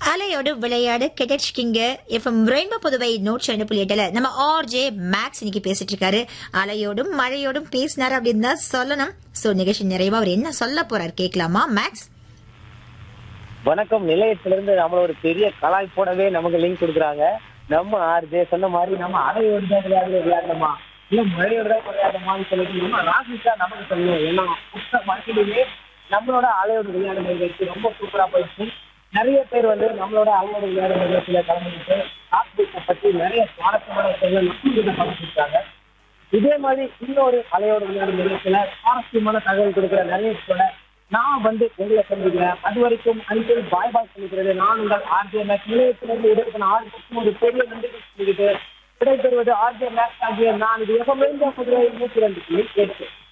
அலையோடு விளையாடு கெட்டச்சிக்கிங்க FM rainbow Puduvai நூற்றி ரெண்டு புள்ளி எட்டுல நம்ம ஆர்ஜே மேக்ஸ் இன்னைக்கு பேசிட்டு இருக்காரு அலையோடும் மழையோடும் பேசினாரு அப்படின்னு தான் சொல்லணும் சோ நிகழ்ச்சி நிறைவா அவர் என்ன சொல்ல போறாரு கேட்கலாமா மேக்ஸ் வணக்கம் நிலையத்திலிருந்து நம்மள ஒரு பெரிய கலாய்ப்போடவே நமக்கு லிங்க் கொடுக்குறாங்க நம்ம ஆர்ஜே சொன்ன மாதிரி நம்ம அலையோடு தான் விளையாடு விளையாடணுமா இல்ல மழையோடு தான் விளையாடணுமான்னு சொல்லிட்டு நம்ம ராசிக்கா நமக்கு சொல்லணும் ஏன்னா புத்த வாழ்க்கையிலேயே நம்மளோட அலையோடு விளையாடும் நிகழ்ச்சி ரொம்ப சூப்பரா போயிடுச்சு நிறைய பேர் வந்து நம்மளோட அலையோடு விளையாடும் நிகழ்ச்சியில கலந்துக்கிட்டு ஆத்மீகத்தை பத்தி நிறைய சுவாரஸ்யமான விஷயங்கள் நம்ம பகிர்ந்துருக்காங்க இதே மாதிரி இன்னொரு அலையோட விளையாடும் நிகழ்ச்சியில சுவாரஸ்யமான தகவல் கொடுக்குற நிறைய கூட நான் வந்து உங்களை சந்திக்கிறேன் அது வரைக்கும் அன்பில் பாய் பாய் சொல்லிக்கிறது நான் உங்கள் ஆர்ஜே மேக்ஸ் நிலையத்திலிருந்து இடைப்பட்ட ஆர்ஜிக்கும் ஒரு பெரிய நன்றி சொல்லிக்கிட்டு விடைபெறுவது ஆர்ஜே மேக்ஸ் ஆகிய நான் இது எப்ப நூற்றி ரெண்டு புள்ளி எட்டு